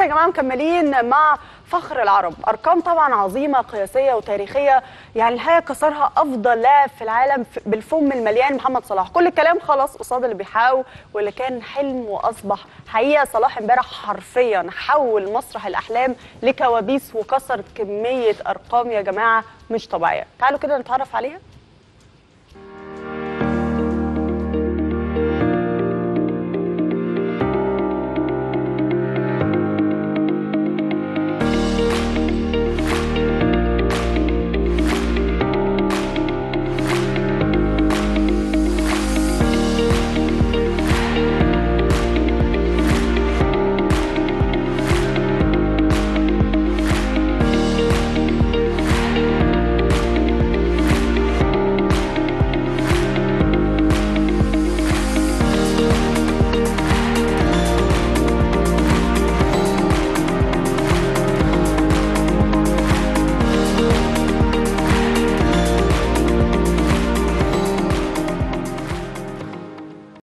لسه يا جماعه مكملين مع فخر العرب ارقام طبعا عظيمه قياسيه وتاريخيه يعني الحقيقه كسرها افضل لاعب في العالم في- بالفم المليان محمد صلاح كل الكلام خلاص قصاد اللي بيحاول واللي كان حلم واصبح حقيقه صلاح امبارح حرفيا حول مسرح الاحلام لكوابيس وكسر كميه ارقام يا جماعه مش طبيعيه تعالوا كده نتعرف عليها